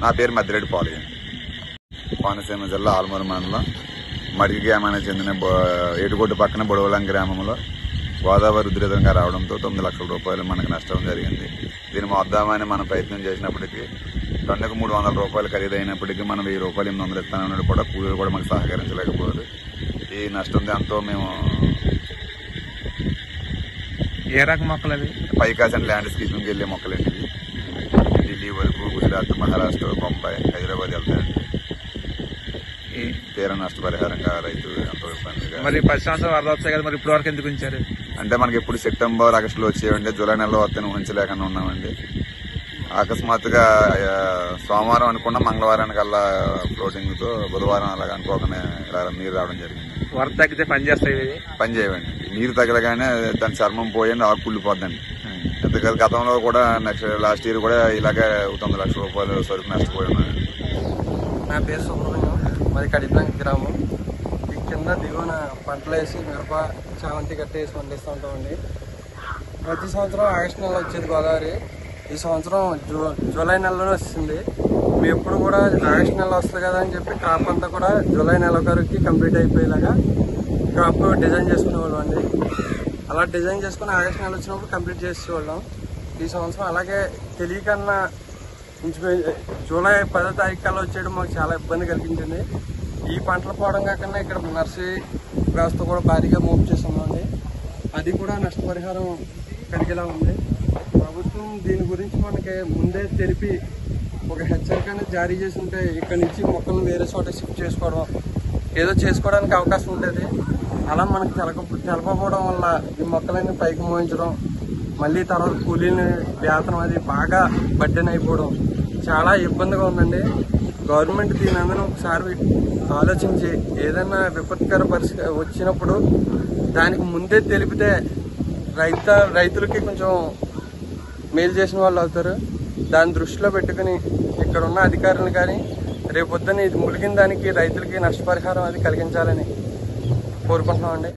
నా పేరు మద్దిరెడ్డి పాలయ్య కోనసీమ జిల్లా ఆల్మూరు మండలం మడిగి గ్రామానికి చెందిన బొ- ఏటుగొడ్డు పక్కన బొడవలం గ్రామంలో గోదావరి ఉధృతంగా రావడంతో తొమ్మిది లక్షల రూపాయలు మనకు నష్టం జరిగింది దీన్ని మోద్దామని మనం ప్రయత్నం చేసినప్పటికీ టన్నుకు మూడు వందల రూపాయలు ఖరీదైనప్పటికీ మనం వెయ్యి రూపాయలు ఎనిమిది వందలు ఇస్తానన్నాడు కూడా కూలీలు కూడా మనకు సహకరించలేకపోయారు ఈ నష్టం దాంతో మేము ఏ రకం మొక్కలు అవి పైకాస్ అండ్ ల్యాండ్ స్కీపింగ్కి వెళ్ళే మొక్కలండి ఇవి. ఢిల్లీ వరకు గుజరాత్ మహారాష్ట్ర బొంబాయి హైదరాబాద్ వెళ్తాయండి ఈ- తీర నష్టపరిహారంగా రైతు ఎంతో ఇబ్బందిగా మరి పది సంవత్సరాలు వరద వచ్చాయి కదా మరి ఇప్పటి వరకు ఎందుకు ఉంచారు అంటే మనకి ఎప్పుడు సెప్టెంబర్ ఆగస్టులో వచ్చేవండి జూలై నెలలో వస్తే ఊహించలేకుండా ఉన్నామండి అకస్మాత్తుగా ఆ, సోమవారం అనుకున్న మంగళవారానికల్లా ఫ్లోటింగ్ తో బుధవారం అలాగ అనుకోకుండా ఇలా నీరు రావడం జరిగింది వరద తగ్గితే పని చేస్తాయి ఇవి పని చేయవండి నీరు తగలగానే దాని చర్మం పోయండి ఆకు కుళ్ళిపోద్దండి ఎందుకంటే గతంలో కూడా నెక్స్ట్ లాస్ట్ ఇయర్ కూడా ఇలాగే తొమ్మిది లక్షల రూపాయలు సరుకు నష్టపోయి ఉన్నాయండి నా పేరు సుబ్రహ్మణ్యం మరి కడిపలంక గ్రామం ఈ కింద దిగువన పంటలు వేసి మిరప చామంతి గట్ట వేసి పండిస్తూ ఉంటామండి ప్రతి సంవత్సరం ఆగస్టు నెల వచ్చేది గోదావరి ఈ సంవత్సరం జూ జూలై నెలలో వస్తుంది మేము ఎప్పుడు కూడా ఆగస్టు నెల వస్తుంది కదా అని చెప్పి క్రాప్ అంతా కూడా జూలై నెల వరకు కంప్లీట్ అయిపోయేలాగా క్రాప్ డిజైన్ చేసుకునేవాళ్ళం అండి అలా డిజైన్ చేసుకుని ఆగస్టు నెల వచ్చినప్పుడు కంప్లీట్ చేసేవాళ్ళం ఈ సంవత్సరం అలాగే తెలియకన్నా ఇంచుమించు జూలై పదో తారీఖు కల్లా వచ్చేయడం మాకు చాలా ఇబ్బంది కలిగించింది ఈ పంటలు పోవడం కాకుండా ఇక్కడ నర్సరీ వ్యవస్థ కూడా భారీగా మోపు చేస్తున్నామండి అది కూడా నష్టపరిహారం కలిగేలా ఉంది ప్రభుత్వం దీని గురించి మనకి ముందే తెలిపి ఒక హెచ్చరిక అనేది జారీ చేసి ఉంటే ఇక్కడ నుంచి మొక్కలను వేరే చోట షిఫ్ట్ చేసుకోవడం ఏదో చేసుకోవడానికి అవకాశం ఉంటుంది అలా మనకు తెలక తెలపకపోవడం వల్ల ఈ మొక్కలన్నీ పైకి మోయించడం మళ్ళీ తర్వాత కూలీని వేతనం అది బాగా బడ్డెన్ అయిపోవడం చాలా ఇబ్బందిగా ఉందండి గవర్నమెంట్ దీని అందరూ ఒకసారి ఆలోచించి ఏదైనా విపత్కర పరిస్థితి వచ్చినప్పుడు దానికి ముందే తెలిపితే రైత రైతులకి కొంచెం మేలు చేసిన వాళ్ళు అవుతారు దాన్ని దృష్టిలో పెట్టుకుని ఇక్కడ ఉన్న అధికారులు కానీ రేపొద్దున ఇది ములిగిన దానికి రైతులకి నష్టపరిహారం అది కలిగించాలని కోరుకుంటున్నామండి